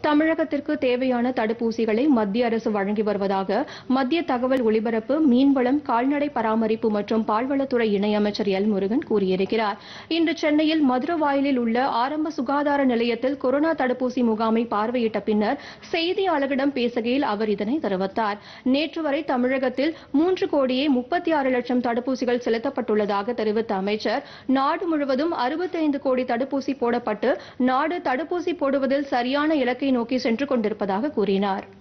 தமிழகத்திற்கு தேவையான தடுப்பூசிகளை மத்திய அரசு வழங்கி வருவதாக மத்திய தகவல் ஒலிபரப்பு மீன்வளம் கால்நடை பராமரிப்பு மற்றும் பால்வளத்துறை இணையமைச்சர் எல் முருகன் கூறியிருக்கிறார் இன்று சென்னையில் மதுரவாயலில் உள்ள ஆரம்ப சுகாதார நிலையத்தில் கொரோனா தடுப்பூசி முகாமை பார்வையிட்ட பின்னர் செய்தியாளர்களிடம் பேசுகையில் அவர் இதனை தெரிவித்தார் நேற்று வரை தமிழகத்தில் மூன்று கோடியே முப்பத்தி ஆறு லட்சம் தடுப்பூசிகள் செலுத்தப்பட்டுள்ளதாக தெரிவித்த அமைச்சர் நாடு முழுவதும் அறுபத்தைந்து கோடி தடுப்பூசி போடப்பட்டு நாடு தடுப்பூசி போடுவதில் சரியான இலக்கை நோக்கி சென்று கொண்டிருப்பதாக கூறினார்